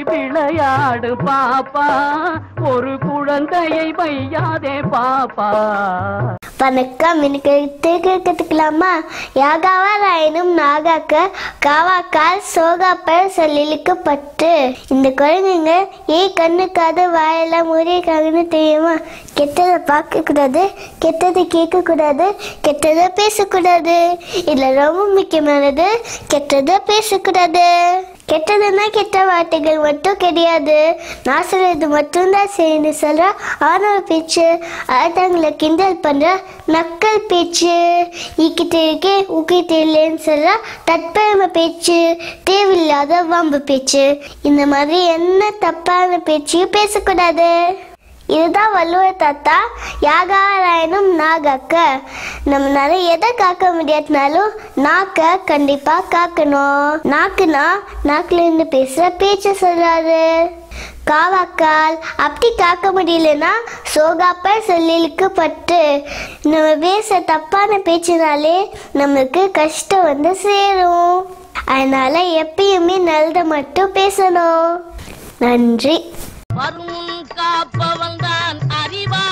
விளையாடு பாப்பா ஒரு குழந்தையை வையாதே பாப்பா வணக்கம் எனக்கு திருக்க கத்துக்கலாமா யாகாவா ராயனும் நாகாக்க காவாக்கால் சோகாப்பர் சொல்லிழுக்கப்பட்டு இந்த குழந்தைங்க ஏன் கண்ணு காது வாயெல்லாம் ஒரே காதுன்னு தெரியுமா கெட்டதை பார்க்க கூடாது கெட்டதை கேட்க கூடாது கெட்டதை பேசக்கூடாது இதுல ரொம்ப முக்கியமானது கெட்டதை பேசக்கூடாது கெட்டதுன்னா கெட்ட வார்த்தைகள் மட்டும் கிடையாது நான் சொல்றது மட்டும்தான் சரின்னு சொல்ற ஆணவ பேச்சு அடுத்தவங்களை கிண்டல் பண்ற நக்கல் பேச்சு ஈக்கிட்ட இருக்கே ஊக்கிட்ட இல்லைன்னு சொல்ற தற்பெருமை பேச்சு தேவையில்லாத வம்பு பேச்சு இந்த மாதிரி என்ன தப்பான பேச்சையும் பேசக்கூடாது இதுதான் வள்ளுவர் தாத்தா யாகாராயனும் நாகாக்க நம்மளால எதை காக்க முடியாதுனாலும் நாக்க கண்டிப்பா காக்கணும் நாக்குனா நாக்குல இருந்து பேசுற பேச்ச சொல்றாரு காவாக்கால் அப்படி காக்க முடியலன்னா சோகாப்ப சொல்லிழுக்கப்பட்டு நம்ம பேச தப்பான பேச்சினாலே நம்மளுக்கு கஷ்டம் வந்து சேரும் அதனால எப்பயுமே நல்லதை மட்டும் பேசணும் நன்றி வருமுன் காப்பவன் தான் அறிவாளி